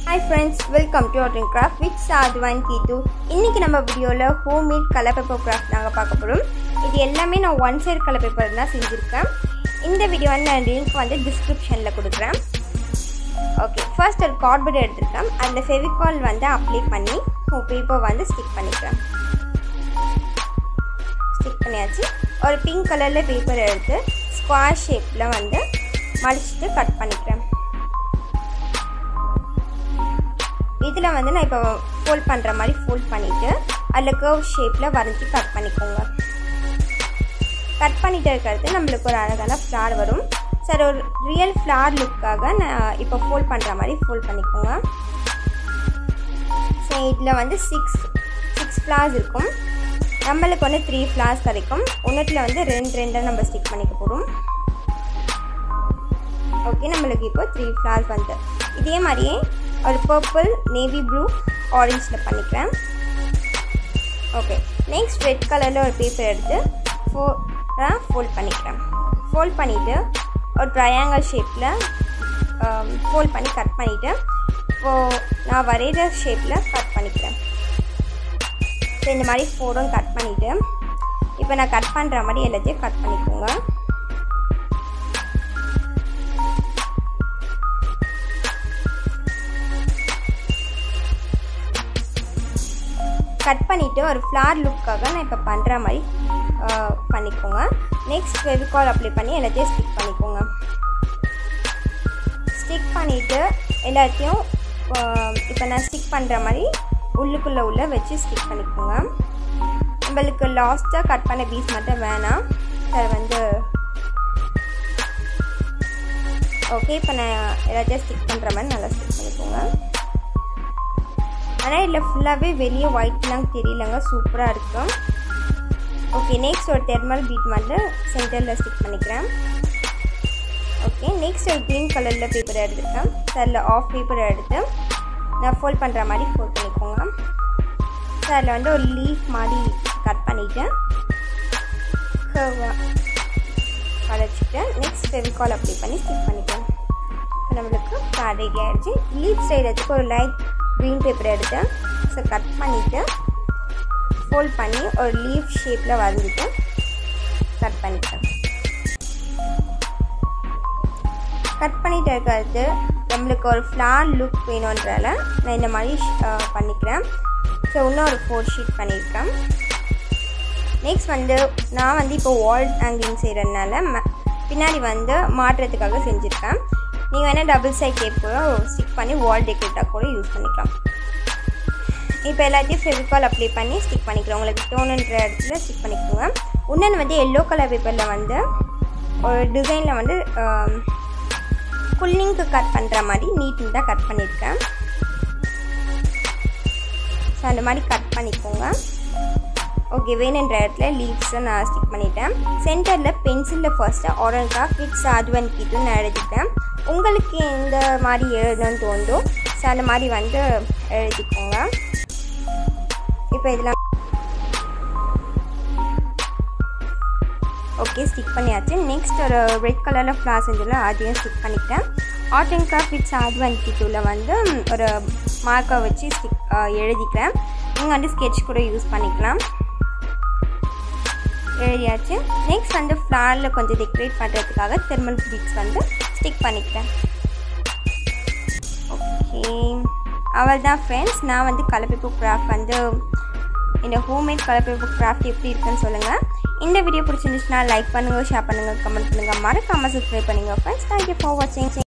hi friends welcome to art and craft with Sathvan Keethu இன்றைக்கி நம்ம வீடியோவில் ஹோம்மேட் கலர் பேப்பர் கிராஃப்ட் நாங்கள் பார்க்க போகிறோம் இது எல்லாமே நான் ஒன் சைடு கலர் பேப்பர் தான் செஞ்சுருக்கேன் இந்த வீடியோ வந்து நான் லிங்க் வந்து டிஸ்கிரிப்ஷனில் கொடுக்குறேன் ஓகே ஃபர்ஸ்ட் ஒரு கார்ட்போர்ட் எடுத்திருக்கேன் அதில் ஃபெவிகால் வந்து அப்ளை பண்ணி பேப்பர் வந்து ஸ்டிக் பண்ணிக்கிறேன் ஸ்டிக் பண்ணியாச்சு ஒரு பிங்க் கலரில் பேப்பர் எடுத்து ஸ்கொயர் ஷேப்பில் வந்து மடிச்சுட்டு கட் பண்ணிக்கிறேன் இதில் வந்து நான் இப்போ ஃபோல்ட் பண்ணுற மாதிரி ஃபோல்ட் பண்ணிவிட்டு அதில் கர்வ் ஷேப்பில் வரைஞ்சி கட் பண்ணிக்கோங்க கட் பண்ணிட்டு இருக்கிறது நம்மளுக்கு ஒரு அழகான ஃப்ளார் வரும் சார் ஒரு ரியல் ஃப்ளார் லுக்காக நான் இப்போ ஃபோல்ட் பண்ணுற மாதிரி ஃபோல்ட் பண்ணிக்கோங்க ஸோ இதில் வந்து சிக்ஸ் சிக்ஸ் ஃப்ளார்ஸ் இருக்கும் நம்மளுக்கு வந்து த்ரீ ஃப்ளார்ஸ் கிடைக்கும் ஒன்றுத்தில் வந்து ரெண்டு ரெண்டாக நம்ம ஸ்டிக் பண்ணிக்க போகிறோம் ஓகே நம்மளுக்கு இப்போ த்ரீ ஃப்ளார்ஸ் வந்து இதே மாதிரியே ஒரு பர்பிள் நேவி ப்ளூ ஆரஞ்சில் பண்ணிக்கிறேன் ஓகே நெக்ஸ்ட் ரெட் கலரில் ஒரு பேப்பர் எடுத்து ஃபோராக ஃபோல்ட் பண்ணிக்கிறேன் ஃபோல்ட் பண்ணிவிட்டு ஒரு ட்ரையாங்கிள் ஷேப்பில் ஃபோல்ட் பண்ணி கட் பண்ணிவிட்டு இப்போது நான் வரைகிற ஷேப்பில் கட் பண்ணிக்கிறேன் ஸோ இந்த மாதிரி ஃபோரும் கட் பண்ணிவிட்டு இப்போ நான் கட் பண்ணுற மாதிரி எல்லாத்தையும் கட் பண்ணிக்கோங்க கட் பண்ணிவிட்டு ஒரு ஃப்ளார் லுக்காக நான் இப்போ பண்ணுற மாதிரி பண்ணிக்கோங்க நெக்ஸ்ட் ஃபெவிகால் அப்ளை பண்ணி எல்லாத்தையும் ஸ்டிக் பண்ணிக்கோங்க ஸ்டிக் பண்ணிவிட்டு எல்லாத்தையும் இப்போ நான் ஸ்டிக் பண்ணுற மாதிரி உள்ளுக்குள்ளே உள்ள வச்சு ஸ்டிக் பண்ணிக்கோங்க நம்மளுக்கு லாஸ்ட்டாக கட் பண்ண பீஸ் மட்டும் வேணாம் சார் வந்து ஓகே இப்போ நான் எல்லாத்தையும் ஸ்டிக் பண்ணுற மாதிரி நல்லா ஸ்டிக் பண்ணிக்கோங்க ஆனால் இதில் ஃபுல்லாகவே வெளியே ஒயிட்லாம் தெரியலங்க சூப்பராக இருக்கும் ஓகே நெக்ஸ்ட் ஒரு தெர்மல் பீட் மட்டும் சென்டரில் ஸ்டிக் பண்ணிக்கிறேன் ஓகே நெக்ஸ்ட் ஒரு க்ரீன் கலரில் பேப்பர் எடுத்துருக்கேன் அதில் ஆஃப் பேப்பர் எடுத்து நான் ஃபோல்ட் பண்ணுற மாதிரி ஃபோல்ட் பண்ணிக்கோங்க ஸோ அதில் வந்து ஒரு லீஃப் மாதிரி கட் பண்ணிவிட்டு வளைச்சிட்டு நெக்ஸ்ட் ஃபெவிகால் அப்ளை பண்ணி ஸ்டிக் பண்ணிக்கிறேன் நம்மளுக்கு ரெடி ஆகிடுச்சு லீஃப் சைடுக்கு ஒரு லைட் க்ரீன் பேப்பர் எடுத்து ஸோ கட் பண்ணிவிட்டு ஃபோல்ட் பண்ணி ஒரு லீஃப் ஷேப்பில் வரைஞ்சிட்டு கட் பண்ணிட்டேன் கட் பண்ணிட்டு இருக்கிறது நம்மளுக்கு ஒரு ஃப்ளார் லுக் வேணுன்றதால நான் இந்த மாதிரி பண்ணிக்கிறேன் ஸோ இன்னும் ஒரு ஃபோர் ஷீட் பண்ணியிருக்கேன் நெக்ஸ்ட் வந்து நான் வந்து இப்போ வால் ஹேங்கிங் செய்கிறதுனால பின்னாடி வந்து மாட்டுறதுக்காக செஞ்சுருக்கேன் நீங்கள் வேணால் டபுள் சைட் டேப் கூட ஸ்டிக் பண்ணி வால் டெக்கரேட்டாக கூட யூஸ் பண்ணிக்கலாம் இப்போ எல்லாத்தையும் ஃபெவிகால் அப்ளை பண்ணி ஸ்டிக் பண்ணிக்கிறோம் உங்களுக்கு டோனுன்ற இடத்துல ஸ்டிக் பண்ணிக்கோங்க இன்னொன்று வந்து எல்லோ கலர் பேப்பரில் வந்து ஒரு டிசைனில் வந்து புல்லிங்க்கு கட் பண்ணுற மாதிரி நீட் நீட்டாக கட் பண்ணியிருக்கேன் ஸோ அந்த மாதிரி கட் பண்ணிக்கோங்க ஓகே வேணுன்ற இடத்துல லீவ்ஸை நான் ஸ்டிக் பண்ணிட்டேன் சென்டரில் பென்சிலில் ஃபர்ஸ்ட்டு ஆரஞ்சா ஃபிட்ஸ் அதுவன் கிட்டு நான் எழுதிட்டேன் உங்களுக்கு எந்த மாதிரி எழுதணும்னு தோணுதோ ஸோ அந்த மாதிரி வந்து எழுதிக்கோங்க இப்போ இதெல்லாம் ஓகே ஸ்டிக் பண்ணியாச்சு நெக்ஸ்ட் ஒரு ரெட் கலரில் ஃப்ளார் செஞ்சில் அதையும் ஸ்டிக் பண்ணிக்கிட்டேன் art and craft with Sathvan கிட்டூவில் வந்து ஒரு மார்க்கை வச்சு ஸ்டிக் எழுதிக்கிறேன் நீங்கள் வந்து ஸ்கெட்ச் கூட யூஸ் பண்ணிக்கலாம் எழுதியாச்சு நெக்ஸ்ட் வந்து ஃப்ளாரில் கொஞ்சம் டெக்கரேட் பண்ணுறதுக்காக தெர்மல் பீட்ஸ் வந்து ஸ்டிக் பண்ணிக்கிறேன் ஓகே அவள் தான் ஃப்ரெண்ட்ஸ் நான் வந்து கலர் பேப்பர் கிராஃப்ட் வந்து இந்த ஹோம்மேட் கலர் பேப்பர் கிராஃப்ட் எப்படி இருக்குன்னு சொல்லுங்கள் இந்த வீடியோ பிடிச்சிருந்துச்சுன்னா லைக் பண்ணுங்கள் ஷேர் பண்ணுங்கள் கமெண்ட் பண்ணுங்கள் மறக்காமல் சப்ஸ்கிரைப் பண்ணுங்கள் ஃப்ரெண்ட்ஸ் தேங்க்யூ ஃபார் வாட்சிங்